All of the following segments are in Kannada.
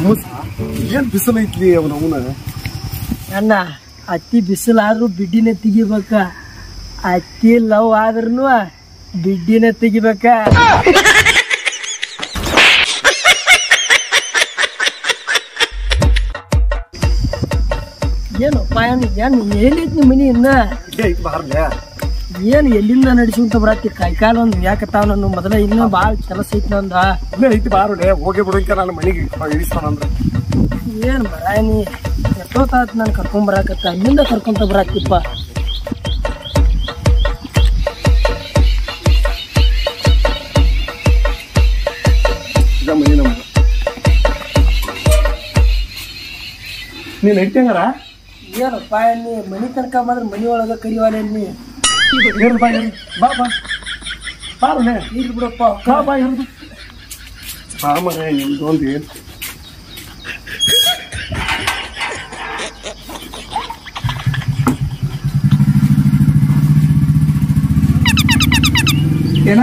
ಮುಸ್ ಏನ್ ಬಿಸಿಲು ಐತ್ಲಿ ಅವನ ಅವನ ಅಣ್ಣ ಅತ್ತಿ ಬಿಸಿಲಾದ್ರೂ ಬಿಡ್ಡಿನ ತೆಗಿಬೇಕ ಅತ್ತಿ ಲವ್ ಆದ್ರೂ ಬಿಡ್ಡಿನ ತೆಗಿಬೇಕ ಏನಪ್ಪ ಏನು ಏನು ಏನೈತಿ ನಿಮ್ಮ ಮನಿ ಇನ್ನ ಇಲ್ಲೇ ಐತಿ ಬಾರ್ಲೆ ಏನು ಎಲ್ಲಿಂದ ನಡೆಸುವಂತ ಬರತ್ತಿ ಕೈಕಾಲ ಒಂದು ಯಾಕತ್ತಾವ ನಾನು ಮೊದಲ ಇನ್ನೂ ಭಾಳ ಕೆಲಸ ಐತಿ ನಂದ ಇಲ್ಲೇ ಐತಿ ಬಾರುಡೆ ಹೋಗಿ ಬಿಡುಂಕ ನನ್ನ ಮನೆಗೆ ಇಳಿಸ್ತಾನಂದ್ರ ಏನು ಬರ ನೀ ಎಷ್ಟೊತ್ತಾತ್ ನಾನು ಕರ್ಕೊಂಡ್ ಬರಾಕತ್ತ ಅಲ್ಲಿಂದ ಕರ್ಕೊಂತ ಬರಾಕಿಪ್ಪ ಈಗ ಮನೆ ನಮ್ಮ ನೀನ್ ಐತಂಗಾರ ಏನಪ್ಪ ನೀ ಮನಿ ತನಕ ಬಂದ್ರೆ ಮನಿ ಒಳಗ ಕರಿವಾಲೆ ನೀ ಏನ್ ಬಾ ಏನ್ ಬಾ ಬಾ ಬಾರುಡೆ ಇರ್ಲಿ ಬಿಡಪ್ಪ ಬಾ ಬಾ ಇರ್ದು ಬಾ ಮನೆ ನಿಮ್ದೊಂದು ಏನ್ ಏನ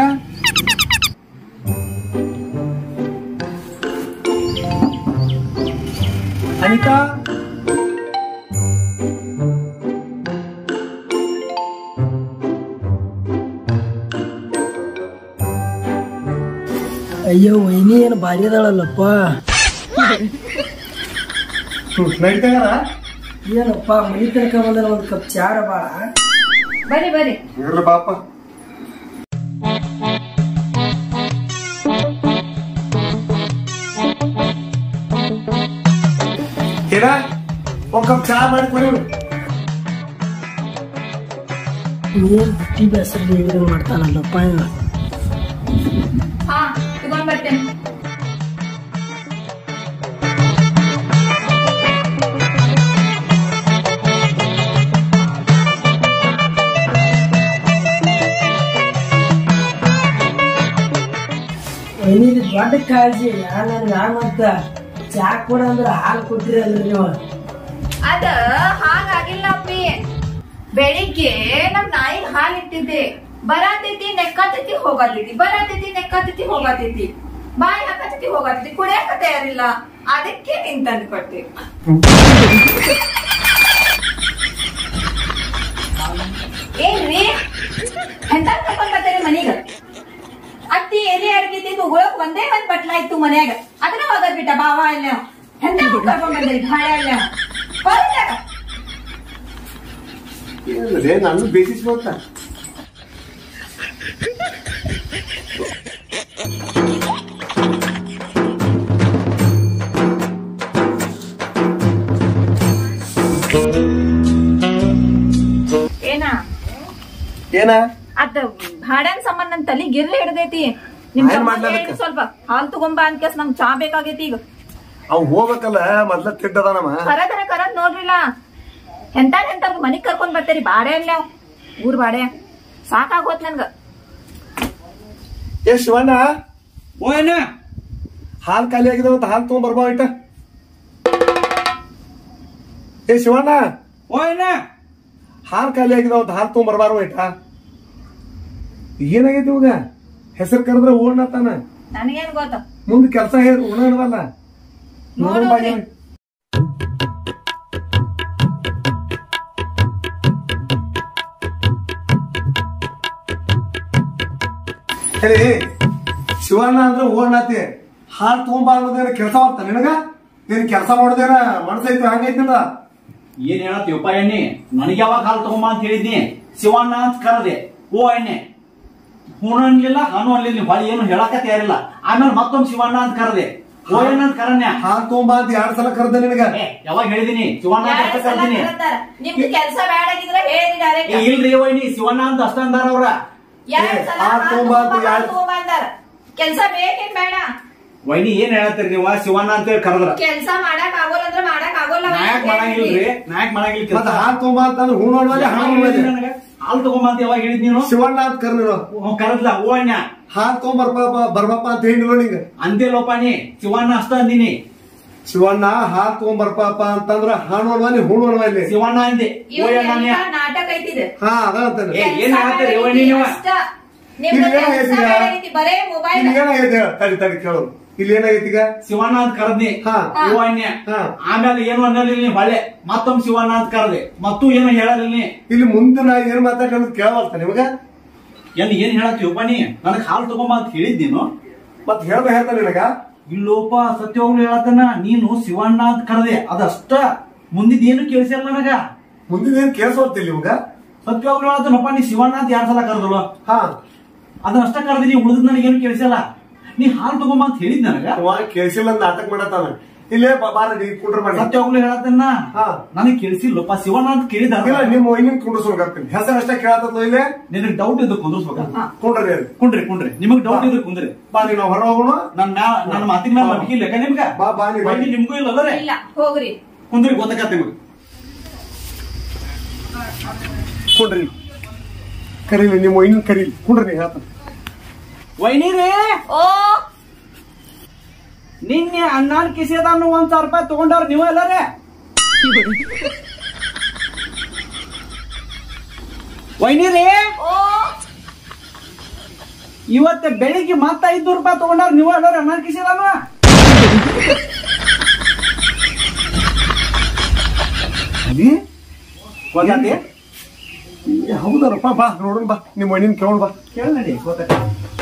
ಅನಿತಾ ಅಯ್ಯೋ ವೈನಿ ಏನು ಭಾರಿ ಅದಾಳಲ್ಲಪ್ಪ ನಡೀತಾರ ಏನಪ್ಪ ಮನಿ ತನಕ ಬಂದ್ರೆ ಒಂದು ಕಪ್ ಚಾರ ಬಾಳ ಬರ್ರಿ ಬರ್ರಿ ಇರ್ಲಿ ಬಾಪ ಏನ ಒಂದ್ ಕಪ್ ಚಾ ಮಾಡಿ ಕೊಡಿ ಏನ್ ಬಿಟ್ಟಿ ಬೇಸರ ಹೇಳಿದಂಗ್ ಮಾಡ್ತಾನಲ್ಲಪ್ಪ ಇವ. ಹಾ ತಗೊಂಡ್ ಬರ್ತೇನೆ ವೈನಿಗೆ ದೊಡ್ಡ ಕಾಳಜಿ ಯಾ ನನ್ಗೆ ಅಂತ ಚಾ ಕೊಡ ಅಂದ್ರೆ ಹಾಲು ಕೊಟ್ಟಿರಲ್ಲ ನೀವು ಅದ ಹಾಗಾಗಿಲ್ಲ ಅಪ್ಪಿ ಬೆಳಿಗ್ಗೆ ನಮ್ ನಾಯಿಗ್ ಹಾಲ್ ಇಟ್ಟಿದ್ದೆ ಬರಾತೈತಿ ನೆಕ್ಕತೈತಿ ಹೋಗತೈತಿ ಬರಾತೈತಿ ನೆಕ್ಕತೈತಿ ಹೋಗತೈತಿ ಬಾಯಿ ಹಾಕತೈತಿ ಹೋಗತೈತಿ ಕುಡಿಯಕ ತಯಾರಿಲ್ಲ ಅದಕ್ಕೆ ನಿನ್ ತಂದು ಕೊಟ್ಟೆ ಏನ್ರಿ ಎಂತ ಕರ್ಕೊಂಡ್ ಬರ್ತೀರಿ ಮನೀಗ ಅತ್ತಿ ಎಲೆ ಅಡ್ಗಿದ್ದಿ ಉಗುಳಕ್ ಒಂದೇ ಒಂದ್ ಬಟ್ಲ ಇತ್ತು ಮನ್ಯಾಗ ಅದನ್ನ ಹೋಗದ್ ಬಿಟ್ಟ ಬಾವ ಇಲ್ಲ ಎಂತ ಕರ್ಕೊಂಡ್ ಬಂದಿರಿ ಭಾಳ ಇಲ್ಲ ಹೊರಟಾಗ ಏನಿದೆ ನಾನು ಬೇಸಿಸ್ಬೋದ ಏನ ಏನ ಅದ ಭಾಡ್ಯಾನ್ ಸಂಬಂಧ ನನ್ ತಲಿ ಗಿರ್ಲಿ ಹಿಡ್ದೈತಿ ನಿಮ್ ಏನ್ ತಮ್ಮ ಮಾಡ್ಲಾಕ? ಹೇಳಿ ಸ್ವಲ್ಪ ಹಾಲ್ ತಗೊಂಬ ಅಂತ ನಂಗ್ ಚಾ ಬೇಕಾಗೈತಿ ಈಗ ಅವ್ ಹೋಗ್ಬೇಕಲ್ಲ ಮೊದ್ಲ ತಿಟ್ಟದನವ ಕರದರ ಕರದ್ ನೋಡ್ರಿಲ್ಲ ಎಂತ ಎಂತ ಮನಿಗ್ ಕರ್ಕೊಂಡ್ ಬರ್ತೀರಿ ಬಾಡೆ ಅಲ್ಲ ಊರ್ ಬಾಡೆ ಸಾಕಾಗೋತ್ ನನ್ಗ ಏ ಶಿವಣ್ಣ ಓಯ್ನ ಹಾಲ್ ಖಾಲಿ ಆಗಿದಾವ ಅಂತ ಹಾಲ್ ತಗೊಂಡ್ ಬರ್ಬಾ ಇಟ್ಟ ಏ ಶಿವಣ್ಣ ಓಯ್ನ ಹಾಲ್ ಖಾಲಿ ಆಗಿದಾವ ಅಂತ ಹಾಲ್ ತಗೊಂಡ್ ಬರ್ಬಾರ ಇಟ್ಟ ಏನಾಗೈತಿ ಇವಾಗ ಹೆಸರು ಕರೆದ್ರೆ ಓಡ್ನತಾನ ನನಗೇನ್ ಗೊತ್ತ ಮುಂದ್ ಕೆಲಸ ಹೇಳಿ ಉಣವಲ್ಲ ನೋಡೋದ್ರಿ. ಹೇಳಿ ಶಿವಣ್ಣ ಅಂದ್ರೆ ಓಡ್ನಾತಿ ಹಾಲ್ ತಗೊಂಬಾ ಅನ್ನೋದೇನ ಕೆಲಸ ಮಾಡ್ತ ನಿನಗ ನೀನ್ ಕೆಲಸ ಮಾಡೋದೇನ ಮನಸ್ಸೈತಿ ಹಂಗೈತಿಲ್ಲ ಏನ್ ಹೇಳತ್ತೀವಪ್ಪ ಎಣ್ಣೆ ನನಗೆ ಯಾವಾಗ ಹಾಲು ತಗೊಂಬ ಅಂತ ಹೇಳಿದ್ನಿ ಶಿವಣ್ಣ ಅಂತ ಕರದೆ ಓ ಎಣ್ಣೆ ಹೂಣ ಅನ್ಲಿಲ್ಲ ಹಾನು ಅನ್ಲಿಲ್ಲ ಹೊಳಿ ಏನು ಹೇಳಕ ತಯಾರಿಲ್ಲ ಆಮೇಲೆ ಮತ್ತೊಮ್ಮೆ ಶಿವಣ್ಣ ಅಂತ ಕರದೆ ಓ ಎಣ್ಣ ಅಂತ ಕರನ್ಯ ಹಾಲ್ ತಗೊಂಬಾ ಅಂತ ಎರಡ್ ಸಲ ಕರೆದ ನಿನಗ ಏ, ಯಾವಾಗ ಹೇಳಿದೀನಿ ಶಿವಣ್ಣ ಅಂತ ಎರಡ್ ಅಷ್ಟೇ ಸಲ ಕರ್ದೀನಿ ಕರೀತಾರ. ನಿಮ್ದು ಕೆಲ್ಸ ಬೇಡಾಗಿದ್ರೆ ಹೇಳಿ ಏ, ಡೈರೆಕ್ಟ್ ಇಲ್ರಿ ವೈನಿ ಶಿವಣ್ಣ ಅಂತ ಅಷ್ಟ ಅಂದಾರ ಅವ್ರ ಎರಡ್ ಸಲ ಹಾಲ್ ಹಾಲ್ ತಗೊಂಬಾ ಅಂತ ತಗೊಂಬಾ, ಹಾಲ್ ಎರಡ್- ತಗೊಂಬಾ ಅಂದಾರ ಕೆಲ್ಸ ಬೇಕೇನ್ ಬೇಡ ವೈನಿ ಏನ್ ಹೇಳತ್ತೀರಿ ನೀವು ಶಿವಣ್ಣ ಅಂತ ಹೇಳಿ ಕರೆದ್ರ ಕೆಲ್ಸ ಮಾಡಕ್ ಆಗೋಲ್ಲ ಅಂದ್ರೆ ಮಾಡಕ್ ಆಗೋಲ್ಲ ನಾಯಕ್ ಮಾಡಂಗಿಲ್ರಿ ನಾಯಕ್ ಮಾಡಂಗಿಲ್ಲ ಮತ್ತ ಕೆಲ್ಸ. ಹಾಲ್ ತಗೊಂಬಾ ಅಂತಂದ್ರೆ ಹೂ ನೋಡ್ವಲ್ಲಿ ಯಾವಾಗ ಹಾಲ್ ಹೇಳಿದ್ರಿ ನೋಡ್ವಲ್ಲಿ ನನಗ? ಹಾಲು ತಗೊಂಬ ಅಂತ ಯಾವಾಗ ಹೇಳಿದ್ ನೀನು ಶಿವಣ್ಣ ಅಂತ ಕರ್ ನೀನು ಹ್ಞೂ, ಕರೆದ್ಲ ಓ ಅಣ್ಣ ಹಾಲ್ ತಗೊಂಬರ್ಬ ಬರ್ಬಪ್ಪ ಅಂತ ಹೇಳಿ ನಿಂಗ ಅಂದೇ ಲೋಪಾನಿ ಶಿವಣ್ಣ ಅಷ್ಟ ಅಂದಿನಿ ಶಿವಣ್ಣ ಹಾಲ್ ತಗೊಂಬರ್ಪಪ್ಪ ಅಂತಂದ್ರ ಹಾಣ್ ನೋಡ್ವಲ್ಲಿ ಹೂ ನೋಡ್ವಲ್ಲಿ ಶಿವಣ್ಣ ಅಂದೆ ಓ ಅಣ್ಣ ನೀ- ನಾಟಕ ಐತಿದೆ ಹಾ ಅದ ಅಂತಾನೆ ಏ, ಏನ್ ಹೇಳ್ತೀರಿ ರೇವಣ್ಣ ನೀವು? ನಿಮ್ದು ಇಲ್ಲಿ ಏನ್ ಕೆಲ್ಸ ಹೇಳ್ತೀರಾ? ಬೇಡ ಐತಿ, ಬರೇ ಮೊಬೈಲ್ ಇಲ್ಲಿ ಏನಾಗೈತೆ ಹೇಳ ತಡಿ ತಡಿ ಕೇಳು ಇಲ್ಲಿ ಏನಾಗೈತಿ ಈಗ ಶಿವಣ್ಣ ಅಂತ ಕರೆದ್ನಿ ಹಾ. ಇವ ಅನ್ಯ ಹಾ. ಆಮೇಲೆ ಏನು ಅನ್ನಲಿಲ್ಲ ನೀ ಹೊಳೆ ಮತ್ತೊಮ್ಮೆ ಶಿವಣ್ಣ ಅಂತ ಕರೆದೆ ಮತ್ತೂ ಏನು ಹೇಳಲಿಲ್ಲ ನೀ ಇಲ್ಲಿ ಮುಂದೆ ನಾ ಏನ್ ಮಾತಾಡಿ ಅನ್ನೋದು ಕೇಳವಲ್ತ ನಿಮಗ ಎಲ್ಲಿ ಏನ್ ಹೇಳತ್ತೀವಪ್ಪ ನೀ ನನಗ್ ಹಾಲು ತಗೊಂಬ ಅಂತ ಹೇಳಿದ್ ನೀನು ಮತ್ ಹೇಳ್ದ ಹೇಳ್ತಾನೆ ನಿನಗ ಇಲ್ಲೋಪ ಸತ್ಯವಾಗ್ಲು ಹೇಳತನ ನೀನು ಶಿವಣ್ಣ ಅಂತ ಕರೆದೆ ಅದಷ್ಟ ಮುಂದಿದ್ ಏನು ಕೇಳಿಸಿಲ್ಲ ನನಗ ಮುಂದಿನ ಏನ್ ಕೇಳಿಸೋತಿಲ್ಲ ನಿಮ್ಗ ಸತ್ಯವಾಗ್ಲು ಹೇಳತನಪ್ಪ ನೀ ಶಿವಣ್ಣ ಅಂತ ಯಾರ್ ಸಲ ಕರೆದಳು ಹಾ ಅದನ್ನಷ್ಟ ಕರೆದಿ ನೀ ಉಳಿದ್ ನನಗೇನು ಕೇಳಿಸಲ್ಲ ನೀ ಹಾಲು ತಗೊಂಬ ಅಂತ ಹೇಳಿದ್ ನನಗ ಅವ ಕೇಳಿಸಿಲ್ಲ ಅಂತ ನಾಟಕ ಮಾಡತ್ತಾನ ಇಲ್ಲೇ ಬಾ- ಬಾರ ನೀ ಕುಂಡ್ರ ಮಾಡಿ ಸತ್ಯವಾಗ್ಲು ಹೇಳತನ ಹಾ. ನನಗ್ ಕೇಳಿಸಿಲ್ಲಪ್ಪ ಶಿವಣ್ಣ ಅಂತ ಕೇಳಿದ ಇಲ್ಲ ನಿಮ್ಮ ವೈನಿನ್ ಕುಂಡ್ರಸ್ಬೇಕಾಗ್ತೀನಿ ಹೆಸರು ಅಷ್ಟೇ ಕೇಳತ್ತದ ಇಲ್ಲೇ ನಿನಗ್ ಡೌಟ್ ಇದ್ದು ಕುಂದ್ರಸ್ಬೇಕ ಕುಂಡ್ರಿ ಅಲ್ಲಿ. ಕುಂಡ್ರಿ ಕುಂಡ್ರಿ ನಿಮಗ್ ಡೌಟ್ ಇದ್ರೆ ಕುಂದ್ರಿ ಬಾ ನೀ ನಾವು ಹೊರ ಹೋಗೋಣ ನನ್ನ ಮ್ಯಾಲ ನನ್ನ ಮಾತಿನ ಮೇಲೆ ನಂಬಿಕೆ ಇಲ್ಲ ಯಾಕ ನಿಮ್ಗ ಬಾ, ಬಾ, ನೀ ಬಾ. ಬೈನಿ ನಿಮ್ಗೂ ಇಲ್ಲ ಅಲ್ಲರೇ ಇಲ್ಲ ಹೋಗ್ರಿ ಕುಂದ್ರಿ ಗೊತ್ತಾಗತ್ತೆ ನಿಮ್ಗೆ ಕುಂಡ್ರಿ ಕರೀಲಿ ನಿಮ್ಮ ವೈನಿನ್ ಕರೀಲಿ ಕುಂಡ್ರಿ ನೀ ಹೇಳ್ತಾನೆ ವೈನಿರೇ ಓ ನಿನ್ನೆ ಅಣ್ಣನ ಕಿಸೆದಾನು ಒಂದ್ ಸಾವಿರ ರೂಪಾಯಿ ತಗೊಂಡವ್ರ ನೀವು ಎಲ್ಲರೇ ವೈನಿರೇ ಓ ಇವತ್ತ ಬೆಳಿಗ್ಗೆ ಮತ್ತ ಐದ್ನೂರು ರೂಪಾಯಿ ತಗೊಂಡವ್ರ ನೀವು ಎಲ್ಲರೂ ಅಣ್ಣನ ಕಿಸೆದಾನು ಅಲ್ಲಿ ಗೊತ್ತಾತಿ ಏ, ಹೌದರಪ್ಪ ಬಾ ನೋಡೋಣ ಬಾ ನಿಮ್ಮ ವೈನಿನ್ ಕೇಳೋಣ ಬಾ ಕೇಳ ನಡಿ ಗೊತ್ತಾತಿ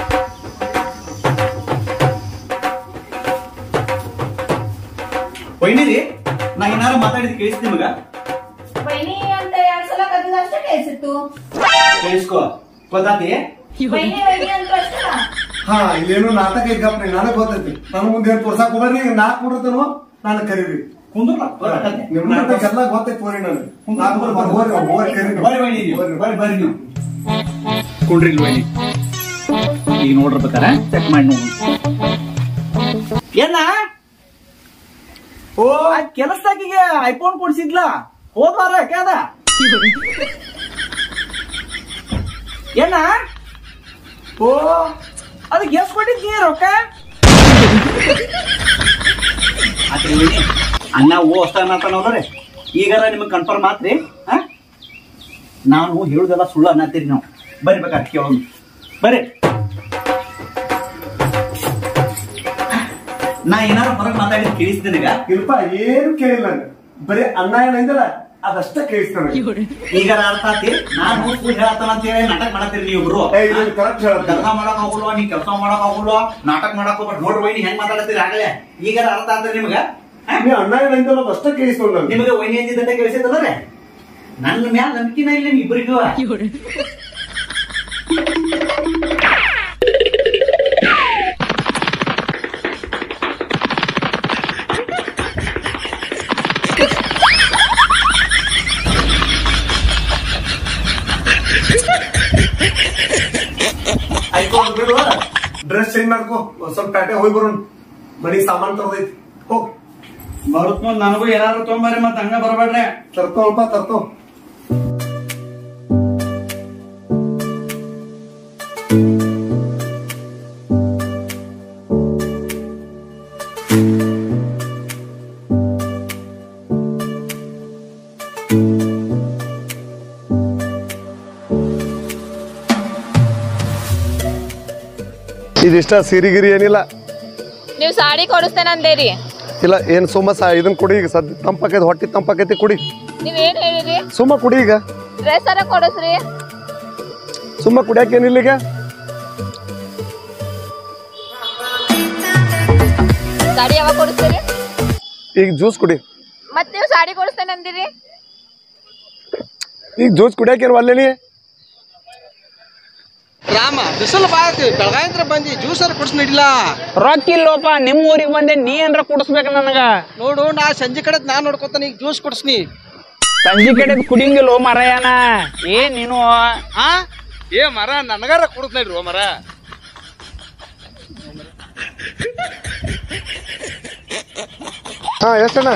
ವೈನಿರಿ ನಾ ಏನಾರು ಮಾತಾಡಿದ್ ಕೇಳಿಸ್ ನಿಮಗ ಬೈನಿ ಅಂತ ಎರಡ್ ಸಲ ಕರೆದ ಅಷ್ಟೇ ಕೇಳಿಸಿತ್ತು ಕೇಳಿಸ್ಕೋ ಗೊತ್ತಾತಿ ಬೈನಿ ಬೈನಿ ಅಂತ ಅಷ್ಟೇ ಹಾ ಇಲ್ಲೇನು ನಾಟಕ ಇದ್ದಪ್ಪ ನನಗೆ ಗೊತ್ತೈತಿ ನನ್ ಮುಂದೆ ಏನ್ ತೋರ್ಸಾಕ್ ಹೋಗ್ರಿ ನಾಲ್ಕು ಕೊಡ್ತೇನೋ ನಾನು ಕರೀರಿ ಕುಂದ್ರಲ್ಲ ಗೊತ್ತಾಗತ್ತೆ ನಿಮ್ ಎಲ್ಲ ಗೊತ್ತೈತಿ ಹೋರಿ ನನಗೆ ನಾಲ್ಕು ಕೊಡ್ತಾರೆ, ಹೋರಿ ಹೋರಿ ಕರೀರಿ ಬರ್ರಿ ಬೈನಿ ನೀವು. ಹೋರಿ, ಬರ್ರಿ ಬರ್ರಿ ನೀವು ಕುಂಡ್ರಿ ಇಲ್ಲಿ ಬೈನಿ ಈಗ ನೋಡಿರ್ಬೇಕಾರ ಚೆಕ್ ಮಾಡಿ ನೋಡಿ ಏನ ಓ ಆ ಕೆಲಸದಾಗಿಗೆ ಐಫೋನ್ ಕೊಡ್ಸಿದ್ಲ ಹೋದ್ವಾರ ಯಾಕೆ ಅದ ಏನ ಓ ಅದಕ್ಕೆ ಎಷ್ಟು ಕೊಟ್ಟಿದ್ನಿ ರೊಕ್ಕ ಆತ್ರಿ ವೈನಿ, ಅಣ್ಣ ಓ ಅಷ್ಟಾನ ಅಂತನವ್ರೆ ಈಗಾರ ನಿಮಗೆ ಕನ್ಫರ್ಮ್ ಆತ್ರಿ ಹಾ ನಾನು ಹೇಳುದೆಲ್ಲ ಸುಳ್ಳು ಅನ್ನತ್ತೀರಿ ನಾವು ಬರ್ರಿ ಬೇಕಾದ್ರೆ ಕೇಳೋಣ ಬರ್ರಿ ನಾ ಏನಾರ ಹೊರಗೆ ಮಾತಾಡಿದ್ ಕೇಳಿಸ್ತೀನಿ ಈಗ ಇಲ್ಪ ಏನು ಕೇಳಿಲ್ಲ ನಂಗೆ ಬರೀ ಅನ್ನ ಏನಿಂದಲ್ಲ ಅದಷ್ಟ ಕೇಳಿಸ್ತಾನೆ ಈಗ ಅರ್ಥ ಆತಿ ನಾನು ಸುಳ್ಳು ಹೇಳತ್ತಾನ ಅಂತ ಹೇಳಿ ನಾಟಕ ಮಾಡತ್ತೀರಿ ನೀವು ಇಬ್ರು ಏ ಇದು ಕರೆಕ್ಟ್ ಕೆಲಸ ಹೇಳ್ತಾರೆ ಮಾಡಕ್ ಹೋಗಲ್ವಾ ನೀ ಕೆಲಸ ಮಾಡಕ್ ಹೋಗಲ್ವಾ ನಾಟಕ ಮಾಡಕ್ ಹೋಗ್ಬೇಡ ನೋಡ್ರಿ ವೈನಿ ಹೆಂಗ್ ಮಾತಾಡತ್ತೀರಿ ಆಗಲೇ ಈಗ ಅರ್ಥ ಆಗ್ತದೆ ನಿಮಗ ಹಾ? ನೀ ಅನ್ನ ಏನಿಂದಲ್ಲ ಅದಷ್ಟ ಕೇಳಿಸ್ತಾನೆ ನನಗೆ ನಿಮಗೆ ವೈನಿ ಅಂದಿದ್ದಂತೆ ಕೇಳಿಸಿದ್ರೆ ನನ್ನ ಮ್ಯಾಲ ನಂಬಿಕೆನ ಇಲ್ಲ ನಿಮ್ ಇಬ್ಬರಿಗೂ ಆಯ್ತು ಬಿಡು ಡ್ರೆಸ್ ಚೇಂಜ್ ಮಾಡ್ಕೋ ಒಂದ್ ಸ್ವಲ್ಪ ಪ್ಯಾಟೆ ಹೋಗಿ ಬರೋಣ ಮನಿ ಸಾಮಾನ್ ತರದೈತಿ ಹೋಗ್ ಬರುತ್ತ ನನಗೂ ಏನಾರು ತೊಗೊಂಬರ್ರಿ ಮತ್ತೆ ಹಂಗ ಬರಬೇಡ್ರಿ ತರ್ತೋಲ್ಪ ತರ್ತೋ ಇದಿಷ್ಟ ಸಿರಿಗಿರಿ ಏನಿಲ್ಲ ನೀವು ಸಾಡಿ ಕೊಡಿಸ್ತೇನೆ ಅಂದೇರಿ ಇಲ್ಲ ಏನ್ ಸುಮ್ಮ ಸಾ ಇದನ್ ಕುಡಿ ಈಗ ಸದ್ ತಂಪಾಕೈತಿ ಹೊಟ್ಟಿ ತಂಪಾಕೈತಿ ಕುಡಿ ನೀವೇನ್ ಹೇಳಿರಿ ಸುಮ್ಮ ಕುಡಿ ಈಗ ಡ್ರೆಸ್ ಅರ ಕೊಡಿಸ್ರಿ ಸುಮ್ಮ ಕುಡಿಯಾಕ ಏನಿಲ್ಲ ಈಗ ಸಾಡಿ ಯಾವಾಗ ಕೊಡಿಸ್ತೀರಿ ಈಗ ಜ್ಯೂಸ್ ಕುಡಿ ಮತ್ ನೀವು ಸಾಡಿ ಕೊಡಿಸ್ತೇನೆ ಅಂದಿರಿ ಈಗ ಜ್ಯೂಸ್ ಕುಡಿಯಾಕ ಏನು ಅಲ್ಲೇನಿ ರಾಮ ಬಿಸಿಲು ಬಾತಿ ಬೆಳಗಾಯಿಂದ ಬಂದಿ ಜ್ಯೂಸರ್ ಕುಡ್ಸ್ ನಡಿಲ್ಲ ರೊಕ್ಕ ಇಲ್ಲೋಪ ನಿಮ್ಮ ಊರಿಗೆ ಬಂದೆ ನೀ ಏನ್ರ ಕುಡಿಸ್ಬೇಕು ನನಗ ನೋಡು ನಾ ಸಂಜೆ ಕಡೆ ನಾನ್ ನೋಡ್ಕೊತಾನೆ ಈಗ ಜ್ಯೂಸ್ ಕುಡ್ಸ್ನಿ ಸಂಜೆ ಕಡೆ ಕುಡಿಂಗಿಲ್ಲ ಮರಯನ ಏ ನೀನು ಆ ಏ ಮರ ನನಗಾರ ಕುಡ್ಸ್ ನಡ್ರಿ ಮರ ಹಾ ಎಷ್ಟಣ್ಣ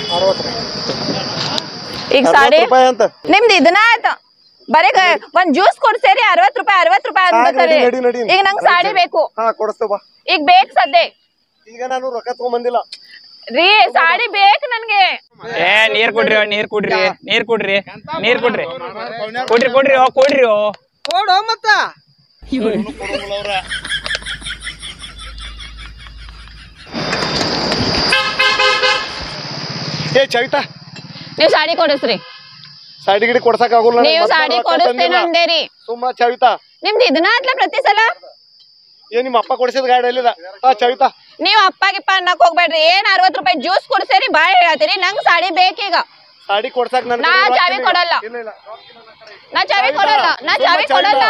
ಈಗ ಸಾಡಿ ರೂಪಾಯಿ ಅಂತ ನಿಮ್ದು ಇದನ್ನ ಆಯ್ತು ಬರೀ ಗ- ಒಂದ್ ಜ್ಯೂಸ್ ಕೊಡ್ಸೇರಿ ಅರವತ್ ರೂಪಾಯಿ ಅರವತ್ ರೂಪಾಯಿ ಹಾ, ಅಂದ್ಬಿಡ್ತಾರೆ ನಡಿ, ನಡಿ, ನಡಿ. ಈಗ ನಂಗ್ ಸಾಡಿ ಬೇಕು ಹಾ ಕೊಡಿಸ್ತೇವ ಬಾ ಈಗ ಬೇಕು ಸದ್ಯ ಈಗ ನಾನು ರೊಕ್ಕ ತಗೊಂಬಂದಿಲ್ಲ ರೀ ಸಾಡಿ ಬೇಕು ನನ್ಗೆ ಏ ನೀರ್ ಕೊಡ್ರಿ ನೀರ್ ಕೊಡ್ರಿ ನೀರ್ ಕೊಡ್ರಿ ನೀರ್ ಕೊಡ್ರಿ ಕೊಡ್ರಿ ಕೊಡ್ರಿ ಓ ಕೊಡ್ರಿ ಓ ಕೊಡು ಮತ್ತ ಏ ಚವಿತಾ ನೀವ್ ಸಾಡಿ ಕೊಡಿಸ್ರಿ ಸಾಡಿ ಗಿಡಿ ಕೊಡ್ಸಕ್ ಆಗುಲ್ಲ ನೀವ್ ಸಾಡಿ ಕೊಡಿಸ್ತೇನೆ ಅಂದೇರಿ ಸುಮ್ಮ ಚವಿತಾ ನಿಮ್ದು ಇದನ್ನ ಆತ್ಲ ಪ್ರತಿ ಸಲ ಏ ನಿಮ್ಮ ಅಪ್ಪ ಕೊಡಿಸಿದ ಗಾಡಿ ಎಲ್ಲಿದ ಹಾ ಚವಿತಾ ನೀವ್ ಅಪ್ಪ ಗಿಪ್ಪ ಅನ್ನಕ್ ಹೋಗ್ಬೇಡ್ರಿ ಏನ್ ಅರವತ್ ರೂಪಾಯಿ ಜ್ಯೂಸ್ ಕುಡ್ಸೇರಿ ಬಾಳ್ ಹೇಳತ್ತೀರಿ ನಂಗ್ ಸಾಡಿ ಬೇಕೀಗ ಸಾಡಿ ಕೊಡ್ಸಕ್ ನನ್ ನಾ ಚಾವಿ ಕೊಡಲ್ಲ ಇಲ್ಲ ಇಲ್ಲ ನಾ ಚಾವಿ ಕೊಡಲ್ಲ ನಾ ಚಾವಿ ಕೊಡಲ್ಲ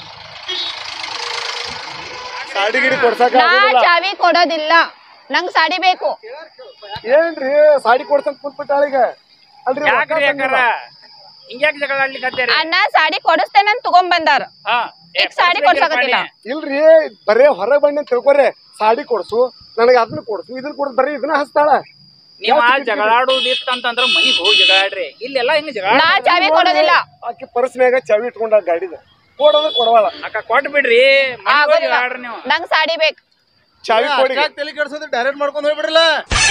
ಸಾಡಿ ಗಿಡಿ ಕೊಡ್ಸಕ್ ನಾ ಆಗುದಿಲ್ಲ ಚಾವಿ ಕೊಡೋದಿಲ್ಲ ನಂಗ್ ಸಾಡಿ ಬೇಕು ಏನ್ರಿ ಸಾಡಿ ಕೊಡ್ಸಕ್ ಕುಂತ್ಬಿಟ್ಟಾಳೀಗ ಅಲ್ರಿ ರೊಕ್ಕ ಯಾಕ್ರಿ ಯಾಕಾರ ತಂದಿಲ್ಲ. ಹಿಂಗ್ಯಾಕ್ ಜಗಳ ಆಡ್ಲಿಕತ್ತೀರಿ ಅಣ್ಣ ಸಾಡಿ ಕೊಡಿಸ್ತೇನೆ ಅಂತ ತಗೊಂಡ್ ಬಂದಾರ ಹಾ ಈಗ ಸಾಡಿ ಕೊಡ್ಸಕತ್ತಿಲ್ಲ ಇಲ್ರಿ ಬರೇ ಹೊರಗ್ ಬನ್ನಿ ಅಂತ ತಿಳ್ಕೊರಿ ಸಾಡಿ ಕೊಡ್ಸು ನನಗೆ ಅದನ್ನ ಕೊಡ್ಸು ಇದನ್ನ ಕೊಡ್ಸು ಬರೀ ಇದನ್ನ ಹಚ್ತಾಳ ನೀವ ಜಗಳಾಡುದಿತ್ತ ಅಂತಂದ್ರ ಮನಿಗ್ ಹೋಗಿ ಜಗಳಾಡ್ರಿ ಇಲ್ಲೆಲ್ಲ ಹಿಂಗ ಜಗಳ ನಾ ಚಾವಿ ಕೊಡೋದಿಲ್ಲ ಆಕಿ ಪರ್ಸ್ನ್ಯಾಗ ಚಾವಿ ಇಟ್ಕೊಂಡ ಗಾಡಿದ ಕೊಡೋದ್ರ ಕೊಡವಲ್ಲ ಅಕ್ಕ ಕೊಟ್ ಬಿಡ್ರಿ ಮನಿಗ್ ಹೋಗಿ ಆಗೋದಿಲ್ಲ ಜಗಳಾಡ್ರಿ ನೀವು ನಂಗ್ ಸಾಡಿ ಬೇಕು ಚಾವಿ ಕೊಡಿ ತಲೆ ಕೆಡ್ಸೋದು ಡೈರೆಕ್ಟ್ ಮಾಡ್ಕೊಂಡು ಹೋಗ್ಬಿಡ್ರಲ್ಲ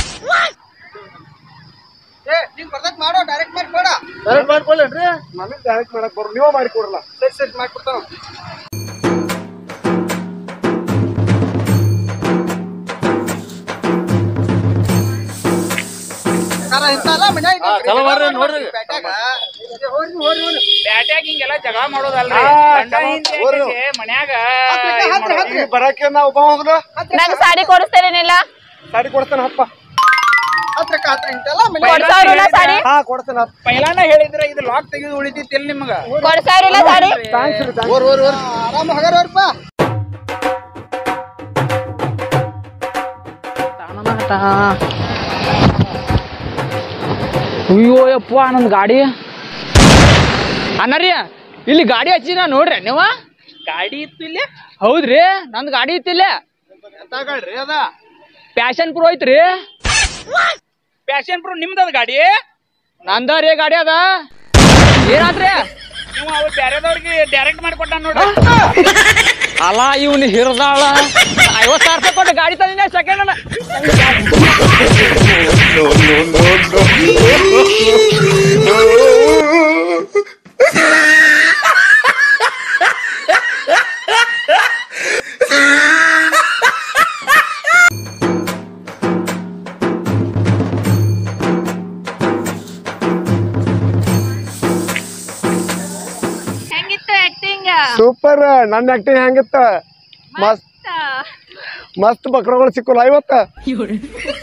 ಏ ನೀನ್ ಬರ್ದಕ್ ಮಾಡೋ ಡೈರೆಕ್ಟ್ ಮಾಡಿ ಕೊಡ ಡೈರೆಕ್ಟ್ ಮಾಡ್ಕೊಳ್ಳೇನ್ರಿ ನನಗೆ ಡೈರೆಕ್ಟ್ ಮಾಡಕ್ ಬರೋ ನೀವ ಮಾಡಿ ಕೊಡಲ್ಲ ಸೆಟ್ ಸೆಟ್ ಮಾಡ್ಕೊಡ್ತಾನ ಚಲೋ ಬರ್ರಿ ನೋಡ್ರಿ ಬ್ಯಾಟ್ಯಾಗ ಹಿಂಗೆಲ್ಲ ಜಗಳ ಮಾಡೋದಲ್ರಿ ಹಾ, ಗಂಡ ಚಲೋ, ಹೆಂಡ್ತಿ ಹೋಗ್ರಿ. ಆಕೈತಿ, ಮನ್ಯಾಗ ಇದ್ ಮಾಡೋದು. ಈಗ ಬರಾಕೆ ನಾ ಒಬ್ಬ ಹೋಗ್ಲ ನಂಗ್ ಸಾಡಿ ಕೊಡಿಸ್ತೇನೇನಿಲ್ಲ ಸಾಡಿ ಕೊಡ್ತಾನ ಹಪ್ಪ ಹತ್ರಕ್ಕ ಹತ್ರ ಇಂತೆಲ್ಲ ಮನೆ ಕೊಡ್ಸಾವ್ರಿಲ್ಲ ಸಾಡಿ ಹಾ ಕೊಡ್ತಾನ ಹಪ್ಪ ಪೈಲಾನ ಹೇಳಿದ್ರೆ ಇದು ಲಾಕ್ ತೆಗೆದು ಉಳಿತಿತ್ತಿಲ್ಲ ನಿಮ್ಗ ಕೊಡ್ಸಾವ್ರಿಲ್ಲ ಸಾಡಿ ಥ್ಯಾಂಕ್ಸ್ ರೀ thanks. ಓರ್ ಓರ್ ಓರ್ ಆರಾಮ ಹಗರ್ವರ್ಪ ಅಯ್ಯೋ ಯಪ್ಪ ನಂದು ಗಾಡಿ ಅಣ್ಣರಿ ಇಲ್ಲಿ ಗಾಡಿ ಹಚ್ಚಿನ ನೋಡ್ರಿ ನೀವ ಗಾಡಿ ಇತ್ತು ಇಲ್ಲಿ ಹೌದ್ರಿ ನಂದು ಗಾಡಿ ಇತ್ತಿಲ್ಲ ತಗೊಳ್ರಿ ಅದ ಪ್ಯಾಷನ್ ಪ್ರೋ ಐತ್ರಿ ಪ್ಯಾಷನ್ ಪ್ರೂಫ್ ನಿಮ್ದದ ಗಾಡಿ ನಂದ ರೀ ಗಾಡಿ ಅದ ಏನಾತ್ರಿ ನೀವು ಅವ್ರು ಬ್ಯಾರೆದವ್ರಿಗೆ ಡೈರೆಕ್ಟ್ ಮಾಡಿಕೊಟ್ಟ ನೋಡ್ರಿ ಅಲ್ಲ ಇವ್ನು ಹಿರಿದಾಳ ಐವತ್ತು ಸಾವಿರ ರೂಪಾಯಿ ಕೊಟ್ಟು ಗಾಡಿ ತಂದಿನ ಸೆಕೆಂಡ್ ಹೆಂಗಿತ್ತು ಆಕ್ಟಿಂಗ್ ಸೂಪರ್ ನನ್ನ ಆಕ್ಟಿಂಗ್ ಹೆಂಗಿತ್ತ ಮಸ್ತ್ ಮಸ್ತ್ ಬಕ್ರಗಳು ಸಿಕ್ಕಲ್ಲ ಇವತ್ತ